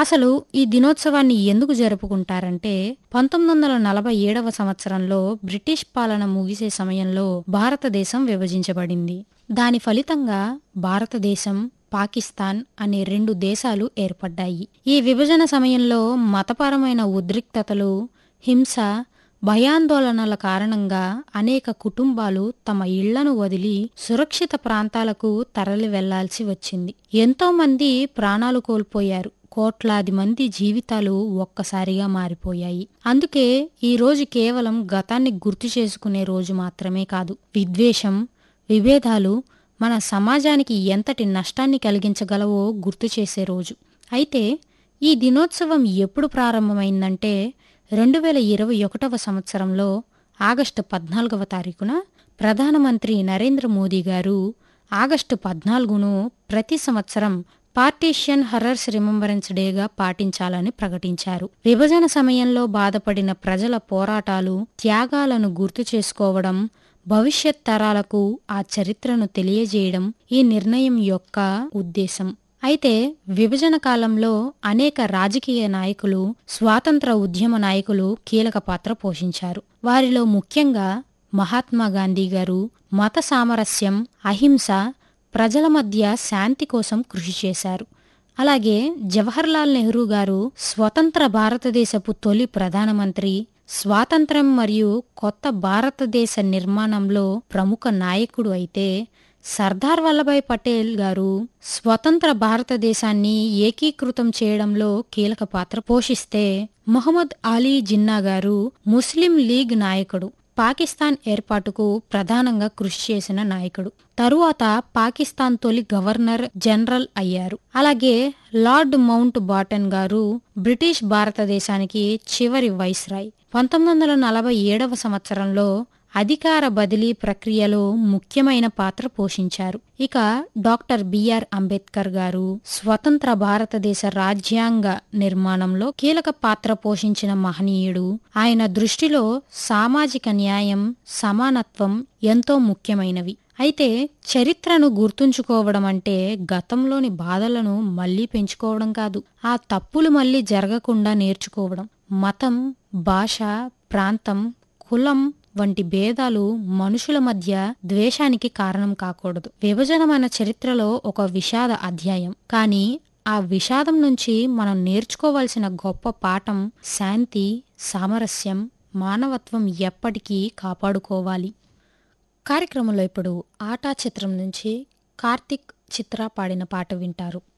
అసలు ఈ దినోత్సవాన్ని ఎందుకు జరుపుకుంటారంటే పంతొమ్మిది వందల నలభై ఏడవ సంవత్సరంలో బ్రిటిష్ పాలన ముగిసే సమయంలో భారతదేశం విభజించబడింది దాని ఫలితంగా భారతదేశం పాకిస్తాన్ అనే రెండు దేశాలు ఏర్పడ్డాయి ఈ విభజన సమయంలో మతపరమైన ఉద్రిక్తతలు హింస భయాందోళనల కారణంగా అనేక కుటుంబాలు తమ ఇళ్లను వదిలి సురక్షిత ప్రాంతాలకు తరలి వెళ్లాల్సి వచ్చింది ఎంతో మంది ప్రాణాలు కోల్పోయారు కోట్లాది మంది జీవితాలు ఒక్కసారిగా మారిపోయాయి అందుకే ఈ రోజు కేవలం గతాన్ని గుర్తు చేసుకునే రోజు మాత్రమే కాదు విద్వేషం విభేదాలు మన సమాజానికి ఎంతటి నష్టాన్ని కలిగించగలవో గుర్తు చేసే రోజు అయితే ఈ దినోత్సవం ఎప్పుడు ప్రారంభమైందంటే రెండు వేల ఇరవై ఒకటవ సంవత్సరంలో ఆగస్టు పద్నాలుగవ తారీఖున ప్రధానమంత్రి నరేంద్ర మోదీ గారు ఆగస్టు పద్నాలుగును ప్రతి సంవత్సరం పార్టీషియన్ హర్రర్స్ రిమెంబరెన్స్ డేగా పాటించాలని ప్రకటించారు విభజన సమయంలో బాధపడిన ప్రజల పోరాటాలు త్యాగాలను గుర్తు చేసుకోవడం భవిష్యత్ తరాలకు ఆ చరిత్రను తెలియజేయడం ఈ నిర్ణయం యొక్క ఉద్దేశం అయితే విభజన కాలంలో అనేక రాజకీయ నాయకులు స్వాతంత్ర ఉద్యమ నాయకులు కీలక పాత్ర పోషించారు వారిలో ముఖ్యంగా మహాత్మా గాంధీ గారు మత సామరస్యం అహింస ప్రజల మధ్య శాంతి కోసం కృషి చేశారు అలాగే జవహర్లాల్ నెహ్రూ గారు స్వతంత్ర భారతదేశపు తొలి ప్రధానమంత్రి స్వాతంత్ర్యం మరియు కొత్త భారతదేశ నిర్మాణంలో ప్రముఖ నాయకుడు అయితే సర్దార్ వల్లభాయ్ పటేల్ గారు స్వతంత్ర భారతదేశాన్ని ఏకీకృతం చేయడంలో కీలక పాత్ర పోషిస్తే మొహమ్మద్ అలీ జిన్నా గారు ముస్లిం లీగ్ నాయకుడు పాకిస్తాన్ ఏర్పాటుకు ప్రధానంగా కృషి చేసిన నాయకుడు తరువాత పాకిస్తాన్ తొలి గవర్నర్ జనరల్ అయ్యారు అలాగే లార్డ్ మౌంట్ బాటన్ గారు బ్రిటిష్ భారతదేశానికి చివరి వైస్రాయ్ పంతొమ్మిది వందల నలభై ఏడవ సంవత్సరంలో అధికార బదిలీ ప్రక్రియలో ముఖ్యమైన పాత్ర పోషించారు ఇక డాక్టర్ బిఆర్ అంబేద్కర్ గారు స్వతంత్ర భారతదేశ రాజ్యాంగ నిర్మాణంలో కీలక పాత్ర పోషించిన మహనీయుడు ఆయన దృష్టిలో సామాజిక న్యాయం సమానత్వం ఎంతో ముఖ్యమైనవి అయితే చరిత్రను గుర్తుంచుకోవడం అంటే గతంలోని బాధలను మళ్లీ పెంచుకోవడం కాదు ఆ తప్పులు మళ్లీ జరగకుండా నేర్చుకోవడం మతం భాష ప్రాంతం కులం వంటి భేదాలు మనుషుల మధ్య ద్వేషానికి కారణం కాకూడదు విభజన మన చరిత్రలో ఒక విషాద అధ్యాయం కానీ ఆ విషాదం నుంచి మనం నేర్చుకోవాల్సిన గొప్ప పాఠం శాంతి సామరస్యం మానవత్వం ఎప్పటికీ కాపాడుకోవాలి కార్యక్రమంలో ఇప్పుడు ఆటా చిత్రం నుంచి కార్తిక్ చిత్ర పాడిన పాట వింటారు